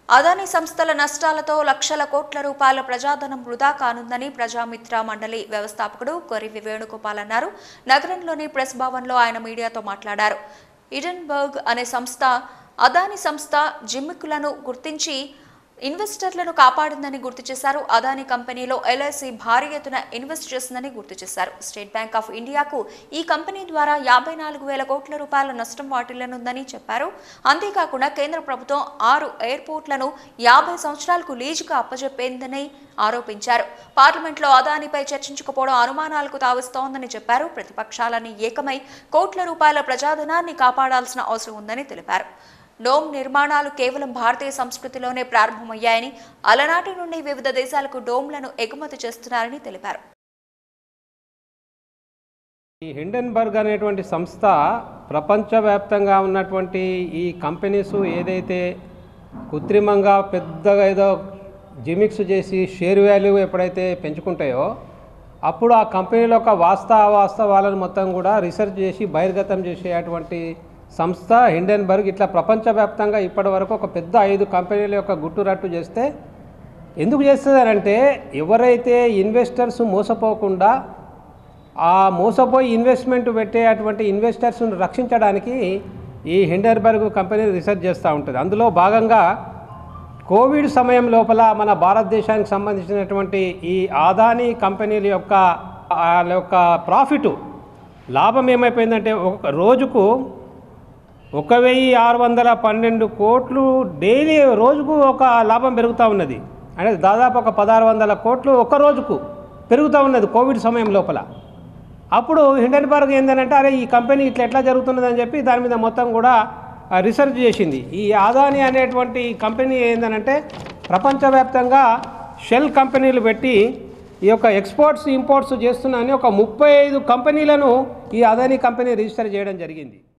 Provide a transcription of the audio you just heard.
అదానీ సంస్థల నష్టాలతో లక్షల కోట్ల రూపాయల ప్రజాధనం వృధా కానుందని ప్రజామిత్ర మండలి వ్యవస్థాపకుడు కొరివి వేణుగోపాల్ అన్నారు నగరంలోని ప్రెస్ భవన్లో ఆయన మీడియాతో మాట్లాడారు ఇడెన్బర్గ్ అనే సంస్థ అదానీ సంస్థ జిమ్మికులను గుర్తించి ఇన్వెస్టర్లను కాపాడిందని గుర్తు చేశారు అదానీ కంపెనీలో ఎల్ఐసి భారీ ఎత్తున ఇన్వెస్ట్ చేసిందని గుర్తు చేశారు స్టేట్ బ్యాంక్ ఆఫ్ ఇండియాకు ఈ కంపెనీ ద్వారా యాభై నాలుగు వేల కోట్ల రూపాయల నష్టం వాటిల్లనుందని చెప్పారు అంతేకాకుండా కేంద్ర ప్రభుత్వం ఆరు ఎయిర్పోర్ట్లను యాభై సంవత్సరాలకు లీజుగా అప్పజెప్పేందని ఆరోపించారు పార్లమెంట్లో అదానిపై చర్చించకపోవడం అనుమానాలకు తావిస్తోందని చెప్పారు ప్రతిపక్షాలని ఏకమై కోట్ల రూపాయల ప్రజాధనాన్ని కాపాడాల్సిన అవసరం ఉందని తెలిపారు డోమ్ నిర్మాణాలు కేవలం భారతీయ సంస్కృతిలోనే ప్రారంభమయ్యాయని అలనాటి నుండి వివిధ దేశాలకు డోమ్లను ఎగుమతి చేస్తున్నారని తెలిపారు ఈ హిండెన్బర్గ్ అనేటువంటి సంస్థ ప్రపంచవ్యాప్తంగా ఉన్నటువంటి ఈ కంపెనీస్ ఏదైతే కృత్రిమంగా పెద్దగా ఏదో జిమిక్స్ చేసి షేర్ వాల్యూ ఎప్పుడైతే పెంచుకుంటాయో అప్పుడు ఆ కంపెనీల యొక్క వాస్తవాస్తవాలను మొత్తం కూడా రీసెర్చ్ చేసి బహిర్గతం చేసేటువంటి సంస్థ హిండెన్బర్గ్ ఇట్లా ప్రపంచవ్యాప్తంగా ఇప్పటి వరకు ఒక పెద్ద ఐదు కంపెనీల యొక్క గుట్టురట్టు చేస్తే ఎందుకు చేస్తుందనంటే ఎవరైతే ఇన్వెస్టర్స్ మోసపోకుండా ఆ మోసపోయి ఇన్వెస్ట్మెంట్ పెట్టే అటువంటి ఇన్వెస్టర్స్ను రక్షించడానికి ఈ హిండర్బర్గ్ కంపెనీ రీసెర్చ్ చేస్తూ ఉంటుంది అందులో భాగంగా కోవిడ్ సమయం లోపల మన భారతదేశానికి సంబంధించినటువంటి ఈ ఆదానీ కంపెనీల యొక్క వాళ్ళ యొక్క ప్రాఫిట్ లాభం ఏమైపోయిందంటే ఒక రోజుకు ఒక వెయ్యి ఆరు వందల పన్నెండు కోట్లు డైలీ రోజుకు ఒక లాభం పెరుగుతూ ఉన్నది అంటే దాదాపు ఒక పదహారు వందల కోట్లు ఒక రోజుకు పెరుగుతూ ఉన్నది కోవిడ్ సమయం లోపల అప్పుడు హిండెన్బర్గ్ ఏంటంటే అరే ఈ కంపెనీ ఇట్లా ఎట్లా జరుగుతున్నదని చెప్పి దాని మీద మొత్తం కూడా ఆ, రీసెర్చ్ చేసింది ఈ ఆదాని అనేటువంటి కంపెనీ ఏంటంటే ప్రపంచవ్యాప్తంగా షెల్ కంపెనీలు పెట్టి ఈ యొక్క ఎక్స్పోర్ట్స్ ఇంపోర్ట్స్ చేస్తున్నా అని ఒక ముప్పై ఐదు కంపెనీలను ఈ అదానీ కంపెనీ రిజిస్టర్ చేయడం జరిగింది